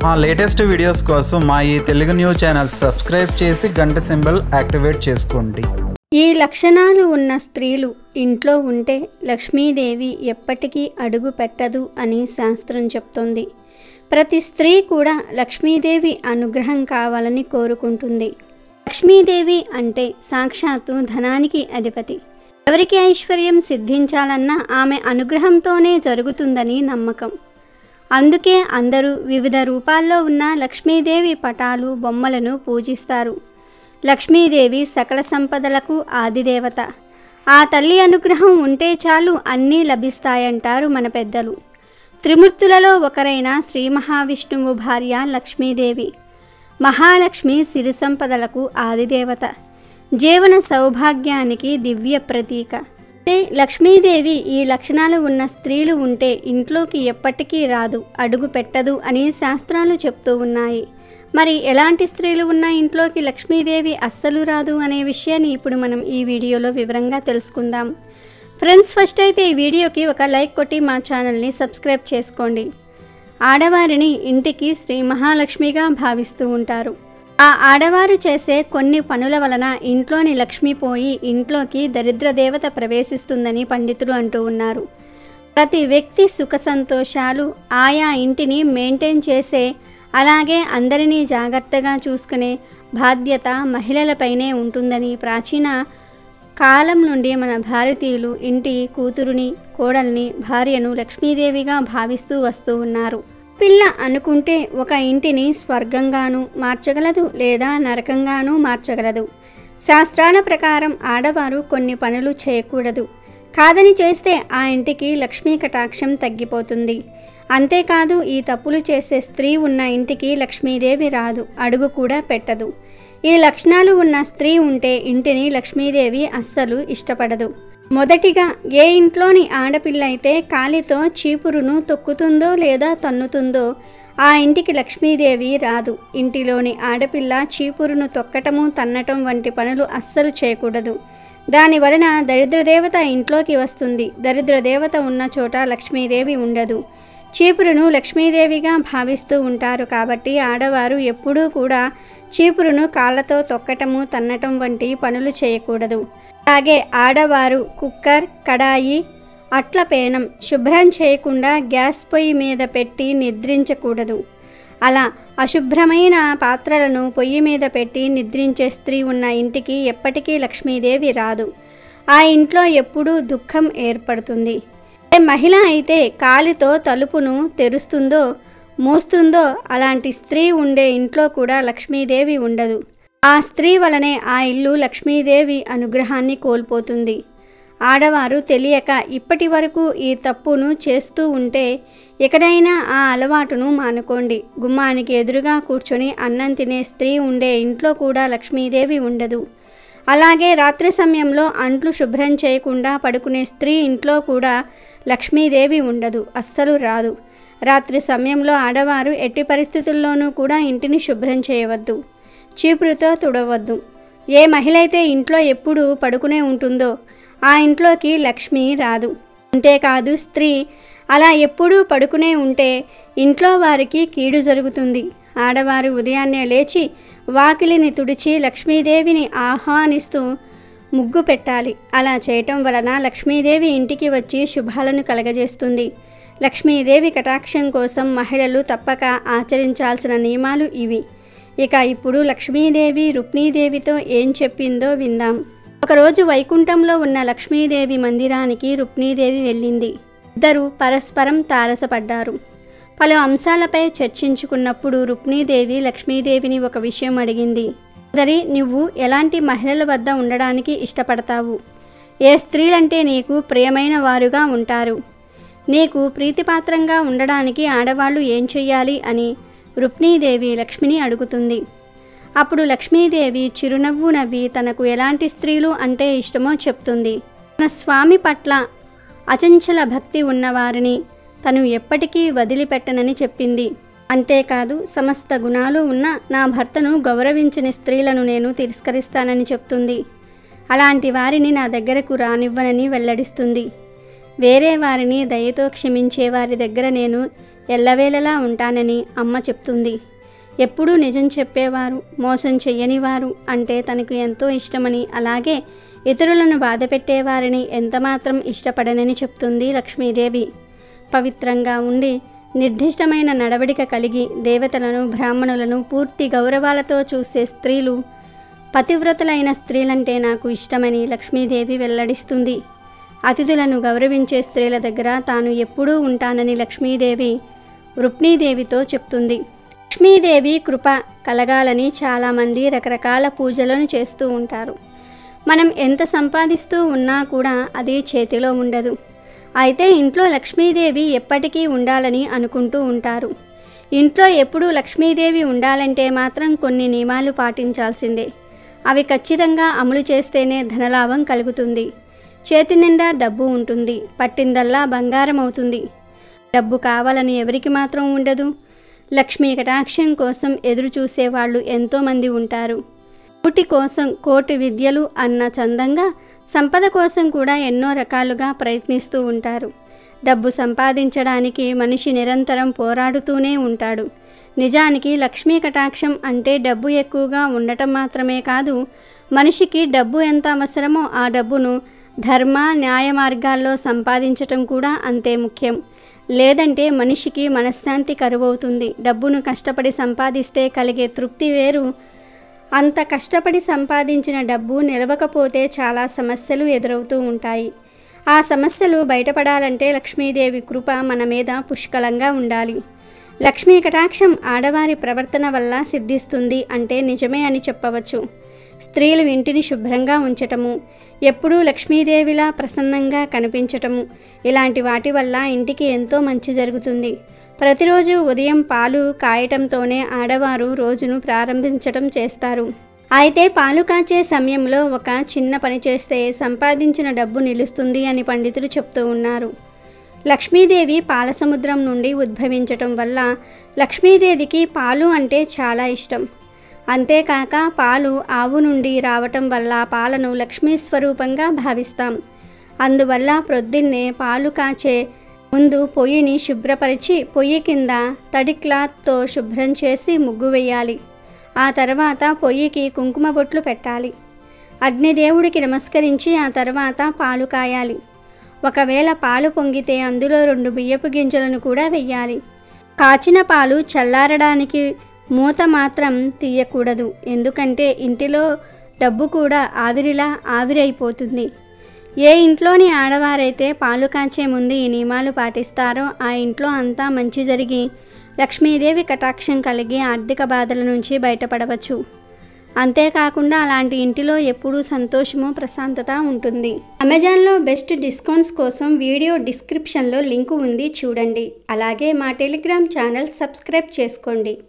మా latest videos కోసం మా ఈ తెలుగు న్యూస్ ఛానల్ సబ్స్క్రైబ్ చేసి గంట సింబల్ యాక్టివేట్ చేసుకోండి ఈ లక్షణాలు ఉన్న స్త్రీలు ఇంట్లో ఉంటే లక్ష్మీదేవి ఎప్పటికీ అడుగు పెట్టదు అని శాస్త్రం చెప్తోంది ప్రతి స్త్రీ కూడా లక్ష్మీదేవి అనుగ్రహం కావాలని కోరుకుంటుంది లక్ష్మీదేవి అంటే సాక్షాత్తు ధనానికి అధిపతి ఎవరికి ఐశ్వర్యం సిద్ధించాలన్నా ఆమె అనుగ్రహంతోనే జరుగుతుందని నమ్మకం అందుకే అందరూ వివిధ రూపాల్లో ఉన్న లక్ష్మీదేవి పటాలు బొమ్మలను పూజిస్తారు లక్ష్మీదేవి సకల సంపదలకు ఆదిదేవత ఆ తల్లి అనుగ్రహం ఉంటే చాలు అన్నీ లభిస్తాయంటారు మన పెద్దలు త్రిమూర్తులలో ఒకరైన శ్రీ మహావిష్ణువు భార్య లక్ష్మీదేవి మహాలక్ష్మి సిరి సంపదలకు ఆదిదేవత జీవన సౌభాగ్యానికి దివ్య ప్రతీక అయితే లక్ష్మీదేవి ఈ లక్షణాలు ఉన్న స్త్రీలు ఉంటే ఇంట్లోకి ఎప్పటికీ రాదు అడుగు పెట్టదు అని శాస్త్రాలు చెప్తూ ఉన్నాయి మరి ఎలాంటి స్త్రీలు ఉన్న ఇంట్లోకి లక్ష్మీదేవి అస్సలు రాదు అనే విషయాన్ని ఇప్పుడు మనం ఈ వీడియోలో వివరంగా తెలుసుకుందాం ఫ్రెండ్స్ ఫస్ట్ అయితే ఈ వీడియోకి ఒక లైక్ కొట్టి మా ఛానల్ని సబ్స్క్రైబ్ చేసుకోండి ఆడవారిని ఇంటికి శ్రీ మహాలక్ష్మిగా భావిస్తూ ఉంటారు ఆ ఆడవారు చేసే కొన్ని పనుల వలన ఇంట్లోని లక్ష్మి పోయి ఇంట్లోకి దరిద్ర దేవత ప్రవేశిస్తుందని పండితులు అంటూ ఉన్నారు ప్రతి వ్యక్తి సుఖ సంతోషాలు ఆయా ఇంటిని మెయింటైన్ చేసే అలాగే అందరినీ జాగ్రత్తగా చూసుకునే బాధ్యత మహిళలపైనే ఉంటుందని ప్రాచీన కాలం నుండి మన భారతీయులు ఇంటి కూతురుని కోడల్ని భార్యను లక్ష్మీదేవిగా భావిస్తూ వస్తూ ఉన్నారు పిల్ల అనుకుంటే ఒక ఇంటిని స్వర్గంగాను మార్చగలదు లేదా నరకంగానూ మార్చగలదు శాస్త్రాల ప్రకారం ఆడవారు కొన్ని పనులు చేయకూడదు కాదని చేస్తే ఆ ఇంటికి లక్ష్మీ కటాక్షం తగ్గిపోతుంది అంతేకాదు ఈ తప్పులు చేసే స్త్రీ ఉన్న ఇంటికి లక్ష్మీదేవి రాదు అడుగు కూడా పెట్టదు ఈ లక్షణాలు ఉన్న స్త్రీ ఉంటే ఇంటిని లక్ష్మీదేవి అస్సలు ఇష్టపడదు మొదటిగా ఏ ఇంట్లోని ఆడపిల్ల అయితే కాలితో చీపురును తొక్కుతుందో లేదా తన్నుతుందో ఆ ఇంటికి లక్ష్మీదేవి రాదు ఇంటిలోని ఆడపిల్ల చీపురును తొక్కటము తన్నటం వంటి పనులు అస్సలు చేయకూడదు దాని వలన దరిద్ర దేవత ఇంట్లోకి వస్తుంది దరిద్ర దేవత ఉన్న చోట లక్ష్మీదేవి ఉండదు చీపురును లక్ష్మీదేవిగా భావిస్తూ ఉంటారు కాబట్టి ఆడవారు ఎప్పుడూ కూడా చీపురును కాళ్ళతో తొక్కటము తన్నటం వంటి పనులు చేయకూడదు అలాగే ఆడవారు కుక్కర్ కడాయి అట్ల పేనం శుభ్రం చేయకుండా గ్యాస్ పొయ్యి మీద పెట్టి నిద్రించకూడదు అలా అశుభ్రమైన పాత్రలను పొయ్యి మీద పెట్టి నిద్రించే స్త్రీ ఉన్న ఇంటికి ఎప్పటికీ లక్ష్మీదేవి రాదు ఆ ఇంట్లో ఎప్పుడూ దుఃఖం ఏర్పడుతుంది ఏ మహిళ అయితే కాలితో తలుపును తెరుస్తుందో మూస్తుందో అలాంటి స్త్రీ ఉండే ఇంట్లో కూడా లక్ష్మీదేవి ఉండదు ఆ స్త్రీ వలనే ఆ ఇల్లు లక్ష్మీదేవి అనుగ్రహాన్ని కోల్పోతుంది ఆడవారు తెలియక ఇప్పటి వరకు ఈ తప్పును చేస్తూ ఉంటే ఎక్కడైనా ఆ అలవాటును మానుకోండి గుమ్మానికి ఎదురుగా కూర్చొని అన్నం తినే స్త్రీ ఉండే ఇంట్లో కూడా లక్ష్మీదేవి ఉండదు అలాగే రాత్రి సమయంలో అంట్లు శుభ్రం చేయకుండా పడుకునే స్త్రీ ఇంట్లో కూడా లక్ష్మీదేవి ఉండదు అస్సలు రాదు రాత్రి సమయంలో ఆడవారు ఎట్టి పరిస్థితుల్లోనూ కూడా ఇంటిని శుభ్రం చేయవద్దు చీపురుతో తుడవద్దు ఏ మహిళ అయితే ఇంట్లో ఎప్పుడు పడుకునే ఉంటుందో ఆ ఇంట్లోకి లక్ష్మి రాదు అంతేకాదు స్త్రీ అలా ఎప్పుడూ పడుకునే ఉంటే ఇంట్లో వారికి కీడు జరుగుతుంది ఆడవారు ఉదయాన్నే లేచి వాకిలిని తుడిచి లక్ష్మీదేవిని ఆహ్వానిస్తూ ముగ్గు పెట్టాలి అలా చేయటం వలన లక్ష్మీదేవి ఇంటికి వచ్చి శుభాలను కలగజేస్తుంది లక్ష్మీదేవి కటాక్షం కోసం మహిళలు తప్పక ఆచరించాల్సిన నియమాలు ఇవి ఇక ఇప్పుడు లక్ష్మీదేవి రుక్మీదేవితో ఏం చెప్పిందో విందాం ఒకరోజు వైకుంఠంలో ఉన్న లక్ష్మీదేవి మందిరానికి రుక్మీదేవి వెళ్ళింది ఇద్దరు పరస్పరం తారసపడ్డారు పలు అంశాలపై చర్చించుకున్నప్పుడు రుక్మీదేవి లక్ష్మీదేవిని ఒక విషయం అడిగింది సోదరి నువ్వు ఎలాంటి మహిళల వద్ద ఉండడానికి ఇష్టపడతావు ఏ స్త్రీలంటే నీకు ప్రియమైన వారుగా ఉంటారు నీకు ప్రీతిపాత్రంగా ఉండడానికి ఆడవాళ్ళు ఏం చెయ్యాలి అని రుక్మీదేవి లక్ష్మిని అడుగుతుంది అప్పుడు లక్ష్మీదేవి చిరునవ్వు నవ్వి తనకు ఎలాంటి స్త్రీలు అంటే ఇష్టమో చెప్తుంది తన స్వామి పట్ల అచంచల భక్తి ఉన్నవారిని తను ఎప్పటికీ వదిలిపెట్టనని చెప్పింది అంతేకాదు సమస్త గుణాలు ఉన్న నా భర్తను గౌరవించని స్త్రీలను నేను తిరస్కరిస్తానని చెప్తుంది అలాంటి వారిని నా దగ్గరకు రానివ్వనని వెల్లడిస్తుంది వేరే వారిని దయతో క్షమించే వారి దగ్గర నేను ఎల్లవేళలా ఉంటానని అమ్మ చెప్తుంది ఎప్పుడూ నిజం చెప్పేవారు మోసం చెయ్యనివారు అంటే తనకు ఎంతో ఇష్టమని అలాగే ఇతరులను బాధపెట్టేవారిని ఎంతమాత్రం ఇష్టపడనని చెప్తుంది లక్ష్మీదేవి పవిత్రంగా ఉండి నిర్దిష్టమైన నడవడిక కలిగి దేవతలను బ్రాహ్మణులను పూర్తి గౌరవాలతో చూసే స్త్రీలు పతివ్రతలైన స్త్రీలంటే నాకు ఇష్టమని లక్ష్మీదేవి వెల్లడిస్తుంది అతిథులను గౌరవించే స్త్రీల దగ్గర తాను ఎప్పుడూ ఉంటానని లక్ష్మీదేవి రుక్మీదేవితో చెప్తుంది లక్ష్మీదేవి కృప కలగాలని చాలామంది రకరకాల పూజలను చేస్తూ ఉంటారు మనం ఎంత సంపాదిస్తూ ఉన్నా కూడా అది చేతిలో ఉండదు అయితే ఇంట్లో లక్ష్మీదేవి ఎప్పటికీ ఉండాలని అనుకుంటూ ఉంటారు ఇంట్లో ఎప్పుడూ లక్ష్మీదేవి ఉండాలంటే మాత్రం కొన్ని నియమాలు పాటించాల్సిందే అవి ఖచ్చితంగా అమలు చేస్తేనే ధనలాభం కలుగుతుంది చేతి నిండా డబ్బు ఉంటుంది పట్టిందల్లా బంగారం అవుతుంది డబ్బు కావాలని ఎవరికి మాత్రం ఉండదు లక్ష్మీ కటాక్షం కోసం ఎదురు చూసేవాళ్ళు ఎంతోమంది ఉంటారు కూటి కోసం కోటి విద్యలు అన్న చందంగా సంపద కోసం కూడా ఎన్నో రకాలుగా ప్రయత్నిస్తూ ఉంటారు డబ్బు సంపాదించడానికి మనిషి నిరంతరం పోరాడుతూనే ఉంటాడు నిజానికి లక్ష్మీ కటాక్షం అంటే డబ్బు ఎక్కువగా ఉండటం మాత్రమే కాదు మనిషికి డబ్బు ఎంత అవసరమో ఆ డబ్బును ధర్మ న్యాయ మార్గాల్లో సంపాదించటం కూడా అంతే ముఖ్యం లేదంటే మనిషికి మనశ్శాంతి కరువవుతుంది డబ్బును కష్టపడి సంపాదిస్తే కలిగే తృప్తి వేరు అంత కష్టపడి సంపాదించిన డబ్బు నిలవకపోతే చాలా సమస్యలు ఎదురవుతూ ఉంటాయి ఆ సమస్యలు బయటపడాలంటే లక్ష్మీదేవి కృప మన మీద పుష్కలంగా ఉండాలి లక్ష్మీ కటాక్షం ఆడవారి ప్రవర్తన వల్ల సిద్ధిస్తుంది అంటే నిజమే అని చెప్పవచ్చు స్త్రీలు ఇంటిని శుభ్రంగా ఉంచటము ఎప్పుడూ లక్ష్మీదేవిలా ప్రసన్నంగా కనిపించటము ఇలాంటి వాటి వల్ల ఇంటికి ఎంతో మంచి జరుగుతుంది ప్రతిరోజు ఉదయం పాలు కాయటంతోనే ఆడవారు రోజును ప్రారంభించటం చేస్తారు అయితే పాలు కాచే సమయంలో ఒక చిన్న పని చేస్తే సంపాదించిన డబ్బు నిలుస్తుంది అని పండితులు చెప్తూ ఉన్నారు లక్ష్మీదేవి పాల సముద్రం నుండి ఉద్భవించటం వల్ల లక్ష్మీదేవికి పాలు అంటే చాలా ఇష్టం అంతేకాక పాలు ఆవు నుండి రావటం వల్ల పాలను లక్ష్మీ స్వరూపంగా భావిస్తాం అందువల్ల ప్రొద్దున్నే పాలు కాచే ముందు పొయ్యిని శుభ్రపరిచి పొయ్యి కింద తడి క్లాత్తో శుభ్రం చేసి ముగ్గు వేయాలి ఆ తర్వాత పొయ్యికి కుంకుమ బొట్లు పెట్టాలి అగ్నిదేవుడికి నమస్కరించి ఆ తర్వాత పాలు కాయాలి ఒకవేళ పాలు పొంగితే అందులో రెండు బియ్యపు గింజలను కూడా వెయ్యాలి కాచిన పాలు చల్లారడానికి మూత మాత్రం తీయకూడదు ఎందుకంటే ఇంటిలో డబ్బు కూడా ఆవిరిలా ఆవిరైపోతుంది ఏ ఇంట్లోని ఆడవారైతే పాలు కాచే ముందు ఈ నియమాలు పాటిస్తారో ఆ ఇంట్లో అంతా మంచి జరిగి లక్ష్మీదేవి కటాక్షం కలిగి ఆర్థిక బాధల నుంచి బయటపడవచ్చు అంతేకాకుండా అలాంటి ఇంటిలో ఎప్పుడూ సంతోషము ప్రశాంతత ఉంటుంది అమెజాన్లో బెస్ట్ డిస్కౌంట్స్ కోసం వీడియో డిస్క్రిప్షన్లో లింకు ఉంది చూడండి అలాగే మా టెలిగ్రామ్ ఛానల్ సబ్స్క్రైబ్ చేసుకోండి